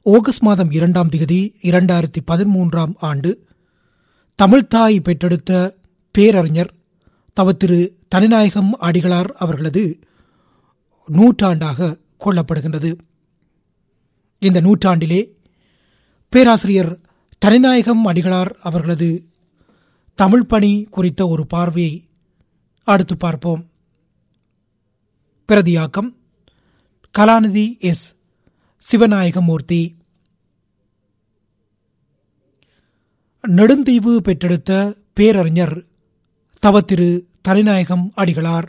August மாதம் இரண்டாம் திகதி இரண்டாயிரத்தி பதிமூன்றாம் ஆண்டு தமிழ்தாய் பெற்றெடுத்த பேரறிஞர் தவ திரு தனிநாயகம் அடிகளார் அவர்களது நூற்றாண்டாக கொள்ளப்படுகின்றது இந்த நூற்றாண்டிலே பேராசிரியர் தனிநாயகம் அடிகளார் அவர்களது தமிழ் பணி குறித்த ஒரு பார்வையை அடுத்து பார்ப்போம் பிரதியாக்கம் கலாநிதி எஸ் சிவநாயகமூர்த்தி நெடுந்தீவு பெற்றெடுத்த பேரறிஞர் தவத்திரு தனிநாயகம் அடிகளார்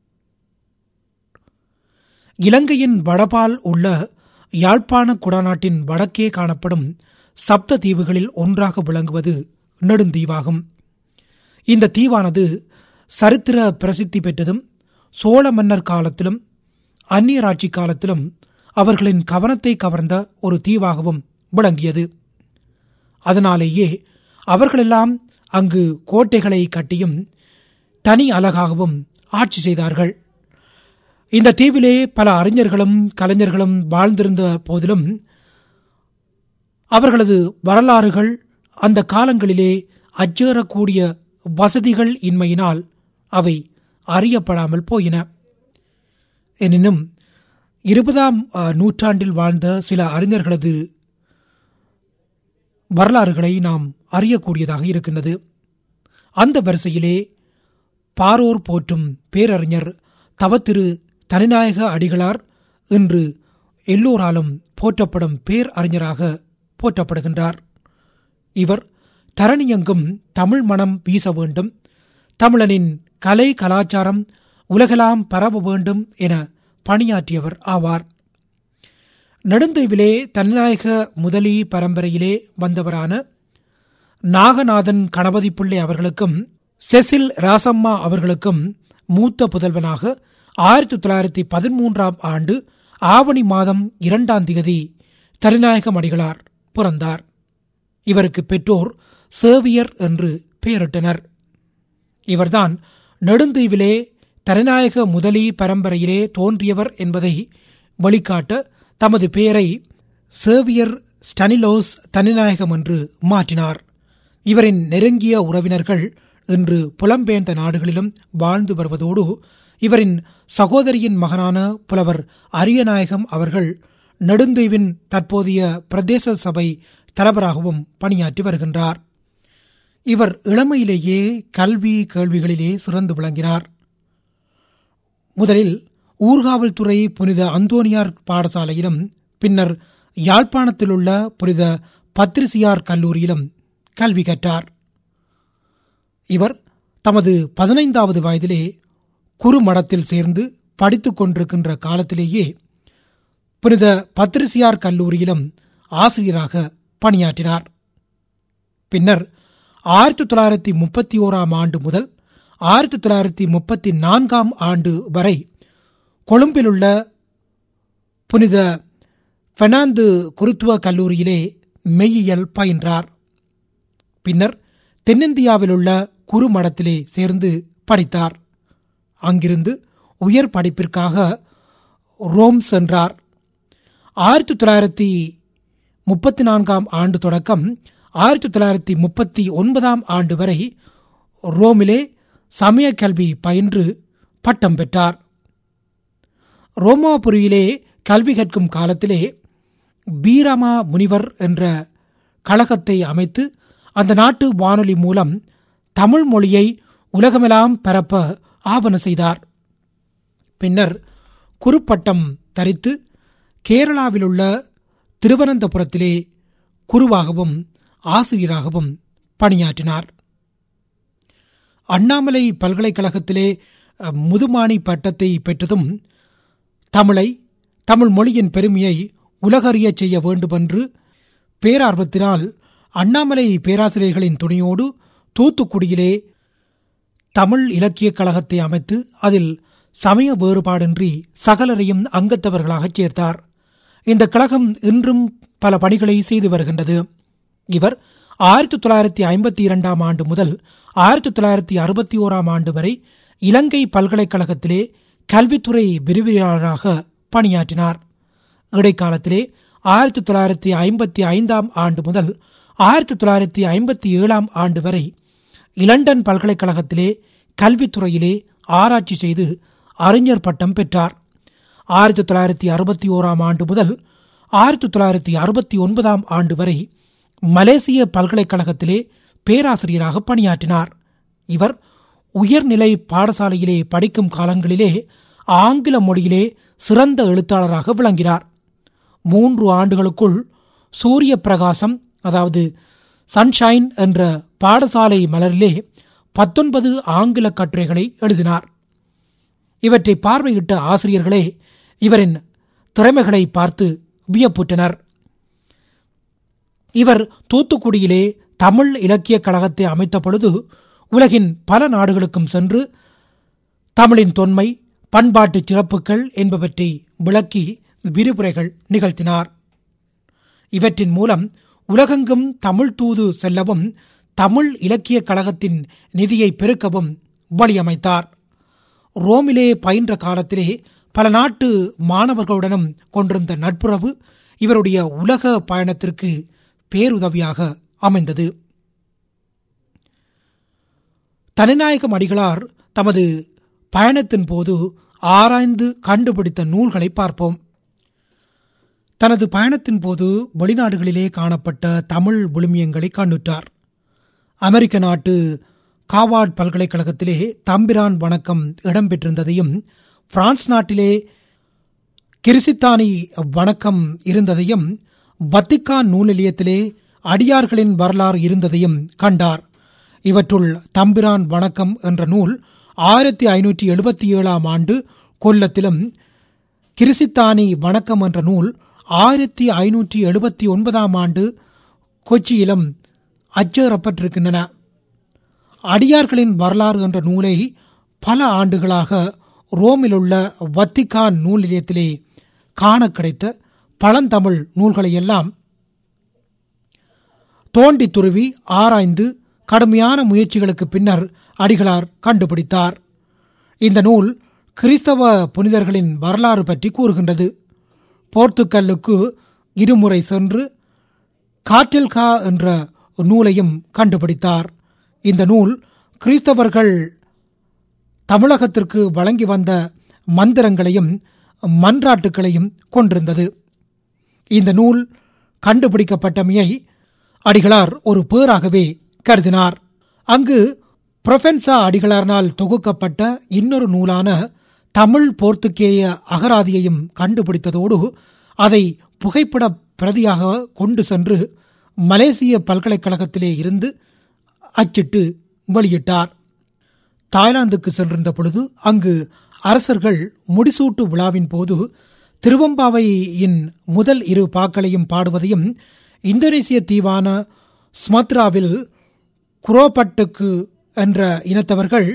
இலங்கையின் வடபால் உள்ள யாழ்ப்பாண குடாநாட்டின் வடக்கே காணப்படும் சப்த தீவுகளில் ஒன்றாக விளங்குவது நெடுந்தீவாகும் இந்த தீவானது சரித்திர பிரசித்தி பெற்றதும் சோழ மன்னர் காலத்திலும் அந்நியராட்சி காலத்திலும் அவர்களின் கவனத்தை கவர்ந்த ஒரு தீவாகவும் விளங்கியது அதனாலேயே அவர்களெல்லாம் அங்கு கோட்டைகளை கட்டியும் தனி அழகாகவும் ஆட்சி செய்தார்கள் இந்த தீவிலே பல அறிஞர்களும் கலைஞர்களும் வாழ்ந்திருந்த போதிலும் அவர்களது வரலாறுகள் அந்த காலங்களிலே அச்சேறக்கூடிய வசதிகள் இன்மையினால் அவை அறியப்படாமல் போயின எனினும் இருபதாம் நூற்றாண்டில் வாழ்ந்த சில அறிஞர்களது வரலாறுகளை நாம் அறியக்கூடியதாக இருக்கின்றது அந்த வரிசையிலே பாரோர் போற்றும் பேரறிஞர் தவத்திரு தனிநாயக அடிகளார் இன்று எல்லோராலும் போற்றப்படும் பேர் அறிஞராக போற்றப்படுகின்றார் இவர் தரணியெங்கும் தமிழ் மனம் வீச வேண்டும் தமிழனின் கலை கலாச்சாரம் உலகெல்லாம் பரவ வேண்டும் என பணியாற்றியவர் ஆவார் நெடுந்தீவிலே தன்நாயக முதலி பரம்பரையிலே வந்தவரான நாகநாதன் கணபதி பிள்ளை அவர்களுக்கும் செசில் ராசம்மா அவர்களுக்கும் மூத்த புதல்வனாக ஆயிரத்தி தொள்ளாயிரத்தி பதிமூன்றாம் ஆண்டு ஆவணி மாதம் இரண்டாம் திகதி தனிநாயகம் அடிகளார் பிறந்தார் இவருக்கு பெற்றோர் சேவியர் என்று பெயரிட்டனர் இவர்தான் நெடுந்தீவிலே தனிநாயக முதலி பரம்பரையிலே தோன்றியவர் என்பதை வெளிக்காட்ட தமது பெயரை சேவியர் ஸ்டனிலோஸ் தனிநாயகம் என்று மாற்றினார் இவரின் நெருங்கிய உறவினர்கள் இன்று புலம்பெயர்ந்த நாடுகளிலும் வாழ்ந்து வருவதோடு இவரின் சகோதரியின் மகனான புலவர் அரியநாயகம் அவர்கள் நெடுந்தீவின் தற்போதைய பிரதேச சபை தலைவராகவும் பணியாற்றி வருகின்றார் இவர் இளமையிலேயே கல்வி கேள்விகளிலே சிறந்து விளங்கினார் முதலில் ஊர்காவல்துறை புனித அந்தோனியார் பாடசாலையிலும் பின்னர் யாழ்ப்பாணத்திலுள்ள புனித பத்ரிசியார் கல்லூரியிலும் கல்வி கற்றார் இவர் தமது பதினைந்தாவது வயதிலே குறுமடத்தில் சேர்ந்து படித்துக் கொண்டிருக்கின்ற காலத்திலேயே புனித பத்ரிசியார் கல்லூரியிலும் ஆசிரியராக பணியாற்றினார் பின்னர் ஆயிரத்தி தொள்ளாயிரத்தி முப்பத்தி ஓராம் ஆண்டு முதல் ஆயிரத்தி தொள்ளாயிரத்தி முப்பத்தி நான்காம் ஆண்டு வரை கொழும்பிலுள்ள புனித பெர்னாந்து குருத்துவ கல்லூரியிலே மெய்யியல் பயின்றார் பின்னர் தென்னிந்தியாவிலுள்ள குறுமடத்திலே சேர்ந்து படித்தார் அங்கிருந்து உயர் படிப்பிற்காக ரோம் சென்றார் ஆயிரத்தி தொள்ளாயிரத்தி முப்பத்தி நான்காம் ஆண்டு தொடக்கம் ஆயிரத்தி தொள்ளாயிரத்தி முப்பத்தி ஒன்பதாம் ஆண்டு வரை ரோமிலே சமய கல்வி பயின்று பட்டம் பெற்றார் ரோமாபுரியிலே கல்வி கற்கும் காலத்திலே பீரமா முனிவர் என்ற கழகத்தை அமைத்து அந்த நாட்டு வானொலி மூலம் தமிழ் மொழியை உலகமெல்லாம் பரப்ப ஆவண செய்தார் பின்னர் குருப்பட்டம் தரித்து கேரளாவிலுள்ள திருவனந்தபுரத்திலே குருவாகவும் ஆசிரியராகவும் பணியாற்றினார் அண்ணாமலை பல்கலைக்கழகத்திலே முதுமானி பட்டத்தை பெற்றதும் தமிழை தமிழ் மொழியின் பெருமையை உலகறிய செய்ய வேண்டுமென்று பேரார்வத்தினால் அண்ணாமலை பேராசிரியர்களின் துணையோடு தூத்துக்குடியிலே தமிழ் இலக்கியக் கழகத்தை அமைத்து அதில் சமய வேறுபாடின்றி சகலரையும் அங்கத்தவர்களாகச் சேர்த்தார் இந்த கழகம் இன்றும் பல பணிகளை செய்து வருகின்றது இவர் ஆயிரத்தி தொள்ளாயிரத்தி ஐம்பத்தி இரண்டாம் ஆண்டு முதல் ஆயிரத்தி தொள்ளாயிரத்தி அறுபத்தி ஓராம் ஆண்டு வரை இலங்கை பல்கலைக்கழகத்திலே கல்வித்துறை விரிவியாளராக பணியாற்றினார் இடைக்காலத்திலே ஆயிரத்தி தொள்ளாயிரத்தி ஐம்பத்தி ஐந்தாம் ஆண்டு முதல் ஆயிரத்தி தொள்ளாயிரத்தி ஐம்பத்தி ஏழாம் ஆண்டு வரை இலண்டன் பல்கலைக்கழகத்திலே கல்வித்துறையிலே ஆராய்ச்சி செய்து அறிஞர் பட்டம் பெற்றார் ஆயிரத்தி தொள்ளாயிரத்தி அறுபத்தி ஓராம் ஆண்டு முதல் ஆயிரத்தி தொள்ளாயிரத்தி அறுபத்தி ஒன்பதாம் ஆண்டு வரை மலேசிய பல்கலைக்கழகத்திலே பேராசிரியராக பணியாற்றினார் இவர் உயர்நிலை பாடசாலையிலே படிக்கும் காலங்களிலே ஆங்கில மொழியிலே சிறந்த எழுத்தாளராக விளங்கினார் மூன்று ஆண்டுகளுக்குள் சூரிய பிரகாசம் அதாவது சன்ஷைன் என்ற பாடசாலை மலரிலே பத்தொன்பது ஆங்கில கட்டுரைகளை எழுதினார் இவற்றை பார்வையிட்ட ஆசிரியர்களே இவரின் திறமைகளை பார்த்து வியப்புற்றனர் இவர் தூத்துக்குடியிலே தமிழ் இலக்கிய கழகத்தை அமைத்த பொழுது உலகின் பல நாடுகளுக்கும் சென்று தமிழின் தொன்மை பண்பாட்டு சிறப்புகள் என்பவற்றை விளக்கி விரிவுரைகள் நிகழ்த்தினார் இவற்றின் மூலம் உலகெங்கும் தமிழ் தூது செல்லவும் தமிழ் இலக்கிய கழகத்தின் நிதியை பெருக்கவும் வழியமைத்தார் ரோமிலே பயின்ற காலத்திலே பல நாட்டு மாணவர்களுடனும் கொண்டிருந்த நட்புறவு இவருடைய உலக பயணத்திற்கு பேருதவியாக அமைந்தது தனிநாயகம் அடிகளார் தமது பயணத்தின் போது ஆராய்ந்து கண்டுபிடித்த நூல்களை பார்ப்போம் தனது பயணத்தின் போது வெளிநாடுகளிலே காணப்பட்ட தமிழ் விழுமியங்களை கண்ணுற்றார் அமெரிக்க நாட்டு காவார்ட் பல்கலைக்கழகத்திலே தம்பிரான் வணக்கம் இடம்பெற்றிருந்ததையும் பிரான்ஸ் நாட்டிலே கிரிசித்தானி வணக்கம் இருந்ததையும் வத்திக்கான் நூல் நிலையத்திலே அடியார்களின் வரலாறு இருந்ததையும் கண்டார் இவற்றுள் தம்பிரான் வணக்கம் என்ற நூல் ஆயிரத்தி ஐநூற்றி எழுபத்தி ஏழாம் ஆண்டு கொல்லத்திலும் கிரிசித்தானி வணக்கம் என்ற நூல் ஆயிரத்தி ஐநூற்றி எழுபத்தி ஒன்பதாம் ஆண்டு கொச்சியிலும் அச்சேறப்பட்டிருக்கின்றன அடியார்களின் வரலாறு என்ற நூலை பல ஆண்டுகளாக ரோமில் உள்ள வத்திக்கான் நூல் நிலையத்திலே காண கிடைத்த பழந்தமிழ் நூல்களையெல்லாம் தோண்டி துருவி ஆராய்ந்து கடுமையான முயற்சிகளுக்கு பின்னர் அடிகளார் கண்டுபிடித்தார் இந்த நூல் கிறிஸ்தவ புனிதர்களின் வரலாறு பற்றி கூறுகின்றது போர்த்துக்கல்லுக்கு இருமுறை சென்று காட்டில்கா என்ற நூலையும் கண்டுபிடித்தார் இந்த நூல் கிறிஸ்தவர்கள் தமிழகத்திற்கு வழங்கி வந்த மந்திரங்களையும் மன்றாட்டுகளையும் கொண்டிருந்தது இந்த நூல் கண்டுபிடிக்கப்பட்டமையை அடிகளார் ஒரு பேராகவே கருதினார் அங்கு புரொபென்சா அடிகளாரினால் தொகுக்கப்பட்ட இன்னொரு நூலான தமிழ் போர்த்துகேய அகராதியையும் கண்டுபிடித்ததோடு அதை புகைப்பட பிரதியாக கொண்டு சென்று மலேசிய பல்கலைக்கழகத்திலே இருந்து அச்சிட்டு வெளியிட்டார் தாய்லாந்துக்கு சென்றிருந்த பொழுது அங்கு அரசர்கள் முடிசூட்டு விழாவின் போது திருவம்பாவையின் முதல் இரு பாக்களையும் பாடுவதையும் இந்தோனேசிய தீவான ஸ்மத்ராவில் குரோபட்டுக்கு என்ற இனத்தவர்கள்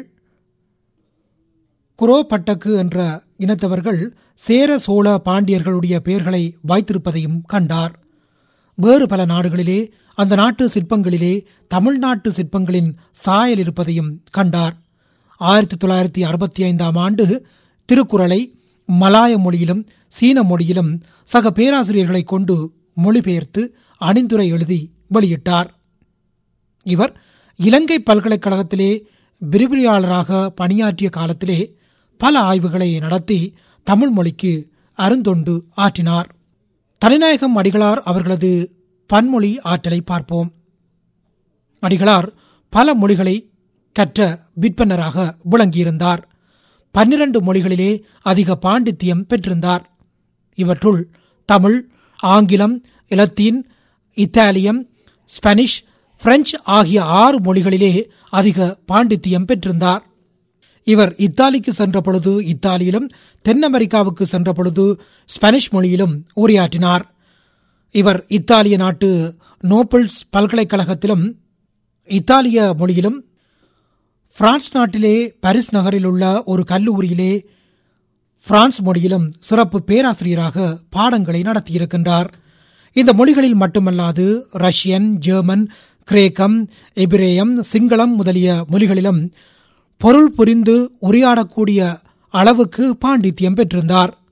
குரோபட்டக்கு என்ற இனத்தவர்கள் சேர சோழ பாண்டியர்களுடைய பெயர்களை வைத்திருப்பதையும் கண்டார் வேறு பல நாடுகளிலே அந்த நாட்டு சிற்பங்களிலே தமிழ்நாட்டு சிற்பங்களின் சாயல் இருப்பதையும் கண்டார் ஆயிரத்தி தொள்ளாயிரத்தி அறுபத்தி ஐந்தாம் ஆண்டு திருக்குறளை மலாய மொழியிலும் சீன மொழியிலும் சக பேராசிரியர்களை கொண்டு மொழிபெயர்த்து அணிந்துரை எழுதி வெளியிட்டார் இவர் இலங்கை பல்கலைக்கழகத்திலே விரிவுரையாளராக பணியாற்றிய காலத்திலே பல ஆய்வுகளை நடத்தி தமிழ் மொழிக்கு அருந்தொண்டு ஆற்றினார் தனிநாயகம் அடிகளார் அவர்களது பன்மொழி ஆற்றலை பார்ப்போம் அடிகளார் பல மொழிகளை கற்ற விற்பனராக விளங்கியிருந்தார் பன்னிரண்டு மொழிகளிலே அதிக பாண்டித்தியம் பெற்றிருந்தார் இவற்றுள் தமிழ் ஆங்கிலம் இலத்தீன் இத்தாலியம் ஸ்பானிஷ் பிரெஞ்சு ஆகிய ஆறு மொழிகளிலே அதிக பாண்டித்தியம் பெற்றிருந்தார் இவர் இத்தாலிக்கு சென்ற பொழுது இத்தாலியிலும் தென் அமெரிக்காவுக்கு சென்ற பொழுது ஸ்பானிஷ் மொழியிலும் உரையாற்றினார் இவர் இத்தாலிய நாட்டு நோபல்ஸ் பல்கலைக்கழகத்திலும் இத்தாலிய மொழியிலும் பிரான்ஸ் நாட்டிலே பாரிஸ் நகரில் உள்ள ஒரு கல்லூரியிலே பிரான்ஸ் மொழியிலும் சிறப்பு பேராசிரியராக பாடங்களை நடத்தியிருக்கின்றார் இந்த மொழிகளில் மட்டுமல்லாது ரஷ்யன் ஜெர்மன் கிரேக்கம் எபிரேயம் சிங்களம் முதலிய மொழிகளிலும் பொருள் புரிந்து உரையாடக்கூடிய அளவுக்கு பாண்டித்யம் பெற்றிருந்தார்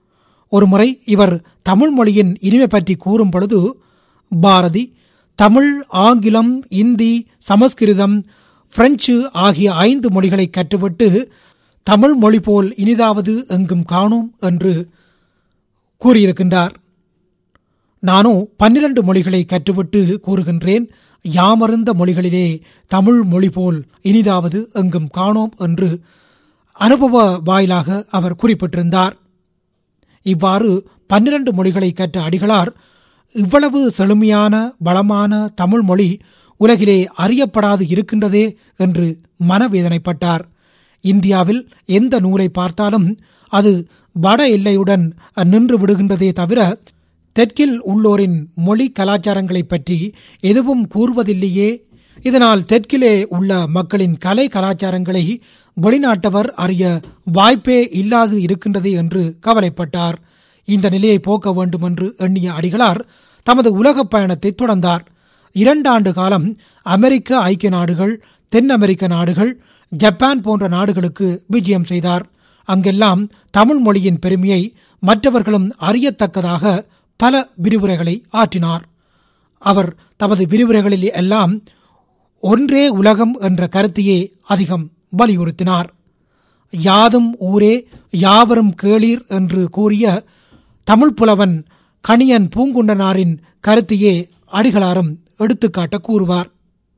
ஒருமுறை இவர் தமிழ் மொழியின் இனிமை பற்றி கூறும் பொழுது பாரதி தமிழ் ஆங்கிலம் இந்தி சமஸ்கிருதம் பிரெஞ்சு ஆகிய ஐந்து மொழிகளை கற்றுவிட்டு தமிழ் மொழி போல் இனிதாவது எங்கும் காணோம் என்று கூறியிருக்கின்றார் நானோ பன்னிரண்டு மொழிகளை கற்றுவிட்டு கூறுகின்றேன் யாமறிந்த மொழிகளிலே தமிழ் மொழி போல் இனிதாவது எங்கும் காணோம் என்று அனுபவ வாயிலாக அவர் குறிப்பிட்டிருந்தார் இவ்வாறு பன்னிரண்டு மொழிகளை கற்ற அடிகளார் இவ்வளவு செழுமையான வளமான தமிழ் மொழி உலகிலே அறியப்படாது இருக்கின்றதே என்று மனவேதனைப்பட்டார் இந்தியாவில் எந்த நூலை பார்த்தாலும் அது வட எல்லையுடன் நின்று விடுகின்றதே தவிர தெற்கில் உள்ளோரின் மொழி கலாச்சாரங்களை பற்றி எதுவும் கூறுவதில்லையே இதனால் தெற்கிலே உள்ள மக்களின் கலை கலாச்சாரங்களை வெளிநாட்டவர் அறிய வாய்ப்பே இல்லாது இருக்கின்றதே என்று கவலைப்பட்டார் இந்த நிலையை போக்க வேண்டும் என்று எண்ணிய அடிகளார் தமது உலக பயணத்தை தொடர்ந்தார் இரண்டாண்டு காலம் அமெரிக்க ஐக்கிய நாடுகள் தென் அமெரிக்க நாடுகள் ஜப்பான் போன்ற நாடுகளுக்கு விஜயம் செய்தார் அங்கெல்லாம் தமிழ் மொழியின் பெருமையை மற்றவர்களும் அறியத்தக்கதாக பல விரிவுரைகளை ஆற்றினார் அவர் தமது விரிவுரைகளில் எல்லாம் ஒன்றே உலகம் என்ற கருத்தையே அதிகம் வலியுறுத்தினார் யாதும் ஊரே யாவரும் கேளீர் என்று கூறிய தமிழ் புலவன் கணியன் பூங்குண்டனாரின் கருத்தையே அடிகளாரும் எடுத்துக்காட்ட கூறுவார்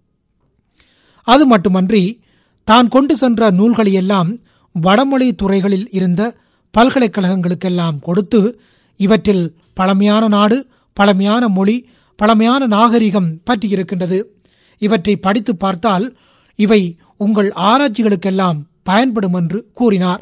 அது மட்டுமன்றி தான் கொண்டு சென்ற நூல்களையெல்லாம் வடமொழி துறைகளில் இருந்த பல்கலைக்கழகங்களுக்கெல்லாம் கொடுத்து இவற்றில் பழமையான நாடு பழமையான மொழி பழமையான நாகரிகம் பற்றியிருக்கின்றது இவற்றை படித்து பார்த்தால் இவை உங்கள் ஆராய்ச்சிகளுக்கெல்லாம் பயன்படும் என்று கூறினார்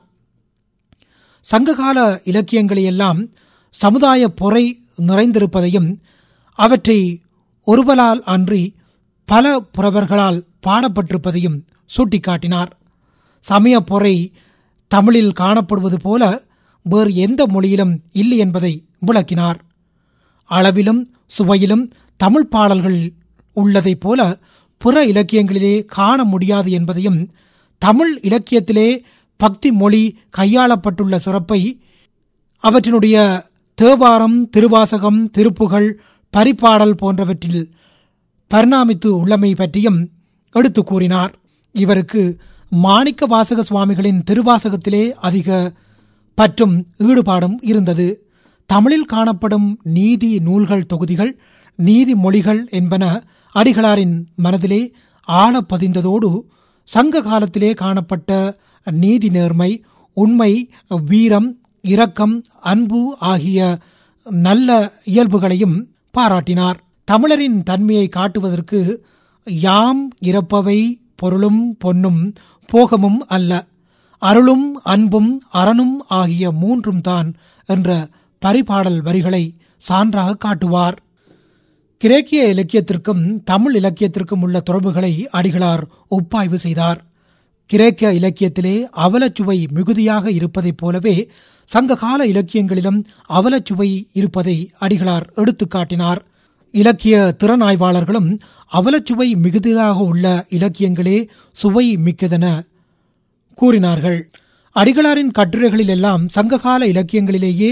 சங்ககால இலக்கியங்களையெல்லாம் சமுதாய பொறை நிறைந்திருப்பதையும் அவற்றை ஒருவலால் அன்றி பல புறவர்களால் பாடப்பட்டிருப்பதையும் சுட்டிக்காட்டினார் சமய பொறை தமிழில் காணப்படுவது போல வேறு எந்த மொழியிலும் இல்லை என்பதை விளக்கினார் அளவிலும் சுவையிலும் தமிழ் பாடல்கள் உள்ளதைப் போல புற இலக்கியங்களிலே காண முடியாது என்பதையும் தமிழ் இலக்கியத்திலே பக்தி மொழி கையாளப்பட்டுள்ள சிறப்பை அவற்றினுடைய தேவாரம் திருவாசகம் திருப்புகள் பரிபாடல் போன்றவற்றில் பரிணாமித்து உள்ளமை பற்றியும் எடுத்து கூறினார் இவருக்கு மாணிக்க வாசக சுவாமிகளின் திருவாசகத்திலே அதிக பற்றும் ஈடுபாடும் இருந்தது தமிழில் காணப்படும் நீதி நூல்கள் தொகுதிகள் நீதி மொழிகள் என்பன அடிகளாரின் மனதிலே ஆழ பதிந்ததோடு சங்க காலத்திலே காணப்பட்ட நீதி நேர்மை உண்மை வீரம் இரக்கம் அன்பு ஆகிய நல்ல இயல்புகளையும் பாராட்டினார் தமிழரின் தன்மையை காட்டுவதற்கு யாம் இறப்பவை பொருளும் பொன்னும் போகமும் அல்ல அருளும் அன்பும் அரணும் ஆகிய மூன்றும் தான் என்ற பரிபாடல் வரிகளை சான்றாக காட்டுவார் கிரேக்கிய இலக்கியத்திற்கும் தமிழ் இலக்கியத்திற்கும் உள்ள தொடர்புகளை அடிகளார் ஒப்பாய்வு செய்தார் கிரேக்க இலக்கியத்திலே அவலச்சுவை மிகுதியாக இருப்பதைப் போலவே சங்ககால இலக்கியங்களிலும் அவலச்சுவை இருப்பதை அடிகளார் எடுத்துக்காட்டினார் இலக்கிய திறனாய்வாளர்களும் அவலச்சுவை மிகுதியாக உள்ள இலக்கியங்களே சுவை மிக்கதென கூறினார்கள் அடிகளாரின் கட்டுரைகளில் எல்லாம் சங்ககால இலக்கியங்களிலேயே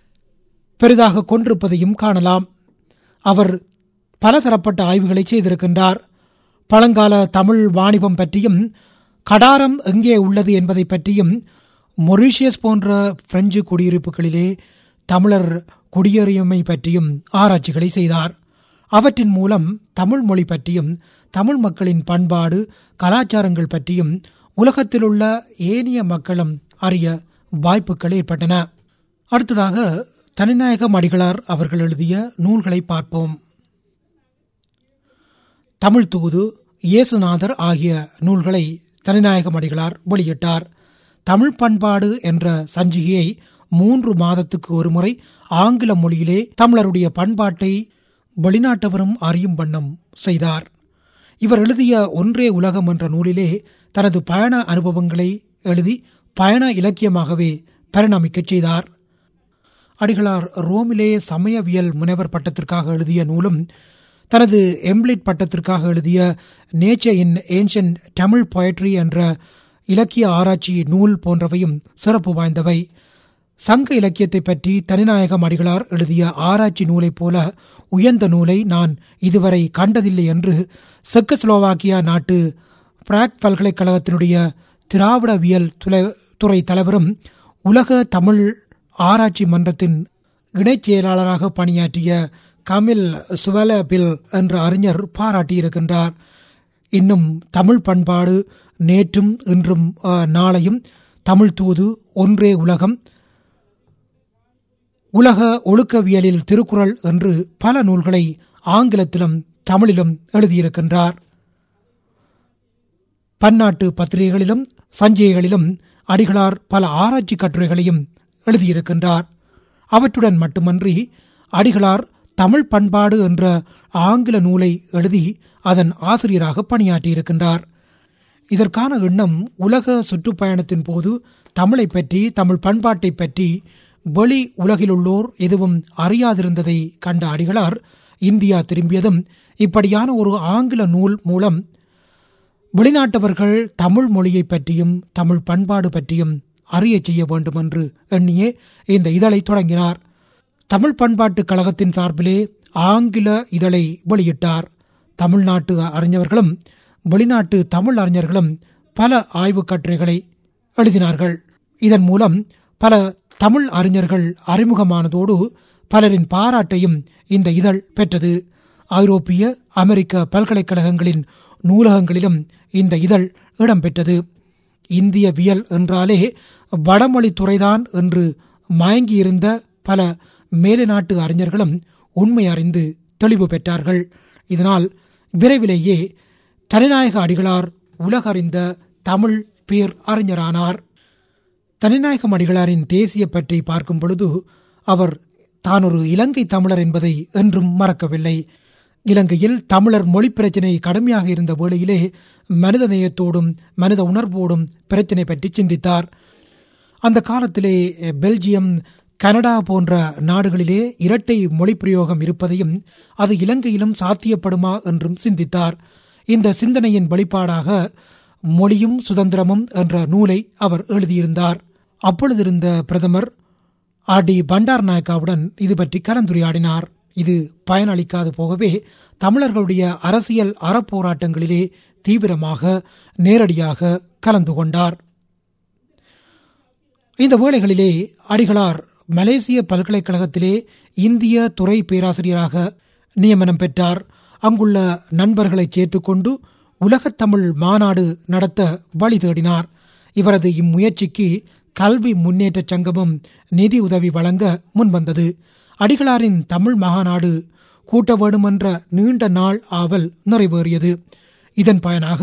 பெரிதாக கொண்டிருப்பதையும் காணலாம் அவர் பலதரப்பட்ட ஆய்வுகளை செய்திருக்கின்றார் பழங்கால தமிழ் வாணிபம் பற்றியும் கடாரம் எங்கே உள்ளது என்பதை பற்றியும் மொரீஷியஸ் போன்ற பிரெஞ்சு குடியிருப்புகளிலே தமிழர் குடியேறியமை பற்றியும் ஆராய்ச்சிகளை செய்தார் அவற்றின் மூலம் தமிழ் மொழி பற்றியும் தமிழ் மக்களின் பண்பாடு கலாச்சாரங்கள் பற்றியும் உலகத்திலுள்ள ஏனைய மக்களும் அறிய வாய்ப்புகள் ஏற்பட்டன அடுத்ததாக தனிநாயகம் அடிகளார் அவர்கள் எழுதிய நூல்களை பார்ப்போம் தமிழ் தூது இயேசுநாதர் ஆகிய நூல்களை தனிநாயகம் அடிகளார் வெளியிட்டார் தமிழ் பண்பாடு என்ற சஞ்சிகையை மூன்று மாதத்துக்கு ஒருமுறை ஆங்கில மொழியிலே தமிழருடைய பண்பாட்டை வெளிநாட்டவரும் அறியும் வண்ணம் செய்தார் இவர் எழுதிய ஒன்றே உலகம் என்ற நூலிலே தனது பயண அனுபவங்களை எழுதி பயண இலக்கியமாகவே பரிணமிக்கச் செய்தார் அடிகளார் ரோமிலே சமயவியல் முனைவர் பட்டத்திற்காக எழுதிய நூலும் தனது எம்ப்ளிட் பட்டத்திற்காக எழுதிய nature in ancient Tamil poetry என்ற இலக்கிய ஆராய்ச்சி நூல் போன்றவையும் சிறப்பு வாய்ந்தவை சங்க இலக்கியத்தை பற்றி தனிநாயகம் அடிகளார் எழுதிய ஆராய்ச்சி நூலைப் போல உயர்ந்த நூலை நான் இதுவரை கண்டதில்லை என்று செக்கஸ்லோவாக்கியா நாட்டு பிராக் பல்கலைக்கழகத்தினுடைய திராவிடவியல் துறை தலைவரும் உலக தமிழ் ஆராய்ச்சி மன்றத்தின் இணைச் செயலாளராக பணியாற்றிய கமில் சுவலபில் என்ற அறிஞர் பாராட்டியிருக்கின்றார் இன்னும் தமிழ் பண்பாடு நேற்றும் இன்றும் நாளையும் தமிழ் தூது ஒன்றே உலகம் உலக ஒழுக்கவியலில் திருக்குறள் என்று பல நூல்களை ஆங்கிலத்திலும் தமிழிலும் எழுதியிருக்கின்றார் பன்னாட்டு பத்திரிகைகளிலும் சஞ்சிகைகளிலும் அடிகளார் பல ஆராய்ச்சி கட்டுரைகளையும் எழுதியிருக்கின்றார் அவற்றுடன் மட்டுமன்றி அடிகளார் தமிழ் பண்பாடு என்ற ஆங்கில நூலை எழுதி அதன் ஆசிரியராக பணியாற்றியிருக்கின்றார் இதற்கான எண்ணம் உலக சுற்றுப்பயணத்தின் போது தமிழை பற்றி தமிழ் பண்பாட்டை பற்றி வெளி உலகிலுள்ளோர் எதுவும் அறியாதிருந்ததை கண்ட அடிகளார் இந்தியா திரும்பியதும் இப்படியான ஒரு ஆங்கில நூல் மூலம் வெளிநாட்டவர்கள் தமிழ் மொழியை பற்றியும் தமிழ் பண்பாடு பற்றியும் அறிய செய்ய வேண்டும் என்று எண்ணியே இந்த இதழை தொடங்கினார் தமிழ் பண்பாட்டு கழகத்தின் சார்பிலே ஆங்கில இதழை வெளியிட்டார் தமிழ்நாட்டு அறிஞர்களும் வெளிநாட்டு தமிழ் அறிஞர்களும் பல ஆய்வுக் கட்டுரைகளை எழுதினார்கள் இதன் மூலம் பல தமிழ் அறிஞர்கள் அறிமுகமானதோடு பலரின் பாராட்டையும் இந்த இதழ் பெற்றது ஐரோப்பிய அமெரிக்க பல்கலைக்கழகங்களின் நூலகங்களிலும் இந்த இதழ் இடம்பெற்றது இந்திய வியல் என்றாலே வடமொழி துறைதான் என்று மயங்கியிருந்த பல மேலை நாட்டு அறிஞர்களும் உண்மை அறிந்து தெளிவு பெற்றார்கள் இதனால் விரைவிலேயே தனிநாயக அடிகளார் உலகறிந்த தமிழ் பேர் அறிஞரானார் தனிநாயகம் அடிகளாரின் தேசிய பற்றி பார்க்கும் பொழுது அவர் தான் ஒரு இலங்கை தமிழர் என்பதை என்றும் மறக்கவில்லை இலங்கையில் தமிழர் மொழி பிரச்சினை கடுமையாக இருந்த வேளையிலே மனித நேயத்தோடும் மனித உணர்வோடும் பிரச்சினை பற்றி சிந்தித்தார் அந்த காலத்திலே பெல்ஜியம் கனடா போன்ற நாடுகளிலே இரட்டை மொழி பிரயோகம் இருப்பதையும் அது இலங்கையிலும் சாத்தியப்படுமா என்றும் சிந்தித்தார் இந்த சிந்தனையின் வெளிப்பாடாக மொழியும் சுதந்திரமும் என்ற நூலை அவர் எழுதியிருந்தார் அப்பொழுதிருந்த பிரதமர் ஆர் டி பண்டார் நாயக்காவுடன் இது பற்றி கலந்துரையாடினார் இது பயனளிக்காது போகவே தமிழர்களுடைய அரசியல் அறப்போராட்டங்களிலே தீவிரமாக நேரடியாக கலந்து கொண்டார் இந்த வேளைகளிலே அடிகளார் மலேசிய பல்கலைக்கழகத்திலே இந்திய துறை பேராசிரியராக நியமனம் பெற்றார் அங்குள்ள நண்பர்களை சேர்த்துக்கொண்டு உலகத்தமிழ் மாநாடு நடத்த வழி தேடினார் இவரது இம்முயற்சிக்கு கல்வி முன்னேற்ற சங்கமும் நிதி உதவி வழங்க முன்வந்தது அடிகளாரின் தமிழ் மகாநாடு கூட்ட வேண்டுமென்ற நீண்ட நாள் ஆவல் நிறைவேறியது இதன் பயனாக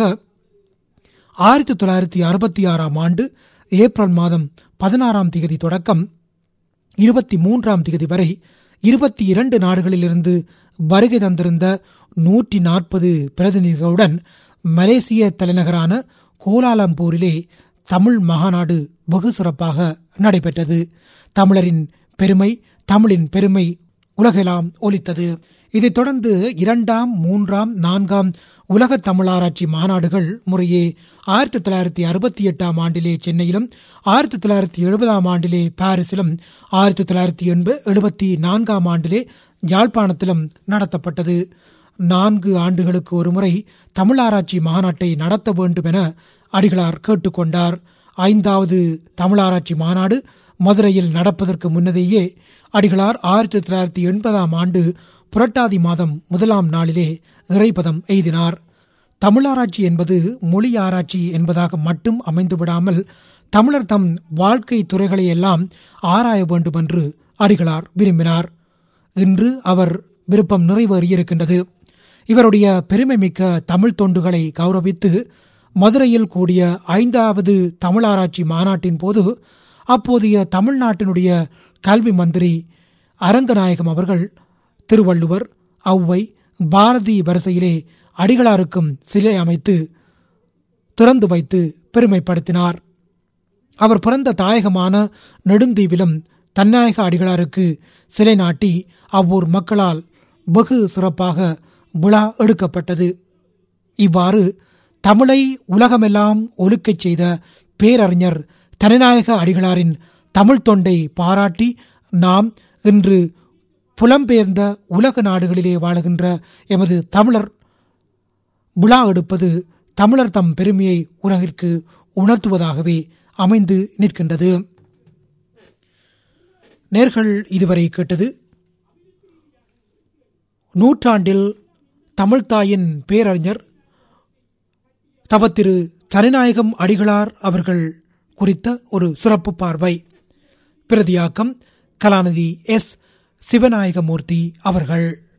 ஆயிரத்தி தொள்ளாயிரத்தி அறுபத்தி ஆறாம் ஆண்டு ஏப்ரல் மாதம் பதினாறாம் தேதி தொடக்கம் இருபத்தி மூன்றாம் தேதி வரை இருபத்தி இரண்டு நாடுகளிலிருந்து வருகை தந்திருந்த நூற்றி நாற்பது பிரதிநிதிகளுடன் மலேசிய தலைநகரான கோலாலம்பூரிலே தமிழ் மகாநாடு வெகு சிறப்பாக நடைபெற்றது தமிழரின் பெருமை தமிழின் பெருமை உலகெல்லாம் ஒலித்தது இதைத் தொடர்ந்து இரண்டாம் மூன்றாம் நான்காம் உலக தமிழாராய்ச்சி மாநாடுகள் முறையே ஆயிரத்தி தொள்ளாயிரத்தி அறுபத்தி எட்டாம் ஆண்டிலே சென்னையிலும் ஆயிரத்தி தொள்ளாயிரத்தி எழுபதாம் ஆண்டிலே பாரிஸிலும் ஆயிரத்தி தொள்ளாயிரத்தி எண்பது எழுபத்தி நான்காம் ஆண்டிலே யாழ்ப்பாணத்திலும் நடத்தப்பட்டது நான்கு ஆண்டுகளுக்கு ஒருமுறை தமிழாராய்ச்சி மாநாட்டை நடத்த வேண்டும் என அடிகளார் கேட்டுக்கொண்டார் ஐந்தாவது தமிழாராய்ச்சி மாநாடு மதுரையில் நடப்பதற்கு முன்னதேயே அடிகளார் ஆயிரத்தி தொள்ளாயிரத்தி எண்பதாம் ஆண்டு புரட்டாதி மாதம் முதலாம் நாளிலே இறைப்பதம் எய்தினார் தமிழாராய்ச்சி என்பது மொழி ஆராய்ச்சி என்பதாக மட்டும் அமைந்து விடாமல் தமிழர் தம் வாழ்க்கை துறைகளை எல்லாம் ஆராய வேண்டும் என்று அடிகளார் விரும்பினார் இன்று அவர் விருப்பம் நிறைவேறியிருக்கின்றது இவருடைய பெருமை மிக்க தமிழ் தொண்டுகளை கௌரவித்து மதுரையில் கூடிய ஐந்தாவது தமிழாராய்ச்சி மாநாட்டின் போது அப்போதைய தமிழ்நாட்டினுடைய கல்வி மந்திரி அரங்கநாயகம் அவர்கள் திருவள்ளுவர் ஔவை பாரதி வரிசையிலே அடிகளாருக்கும் சிலை அமைத்து திறந்து வைத்து பெருமைப்படுத்தினார் அவர் பிறந்த தாயகமான நெடுந்தீவிலும் தன்னாயக அடிகளாருக்கு சிலை நாட்டி அவ்வூர் மக்களால் வெகு சிறப்பாக விழா எடுக்கப்பட்டது இவ்வாறு தமிழை உலகமெல்லாம் ஒழுக்கச் செய்த பேரறிஞர் தனிநாயக அடிகளாரின் தமிழ் தொண்டை பாராட்டி நாம் இன்று புலம்பெயர்ந்த உலக நாடுகளிலே வாழுகின்ற எமது தமிழர் விழா எடுப்பது தமிழர் தம் பெருமையை உலகிற்கு உணர்த்துவதாகவே அமைந்து நிற்கின்றது நேர்கள் இதுவரை கேட்டது நூற்றாண்டில் தமிழ்தாயின் பேரறிஞர் தவத்திரு தனிநாயகம் அடிகளார் அவர்கள் குறித்த ஒரு சிறப்பு பார்வை பிரதியாக்கம் கலாநிதி எஸ் சிவநாயகமூர்த்தி அவர்கள்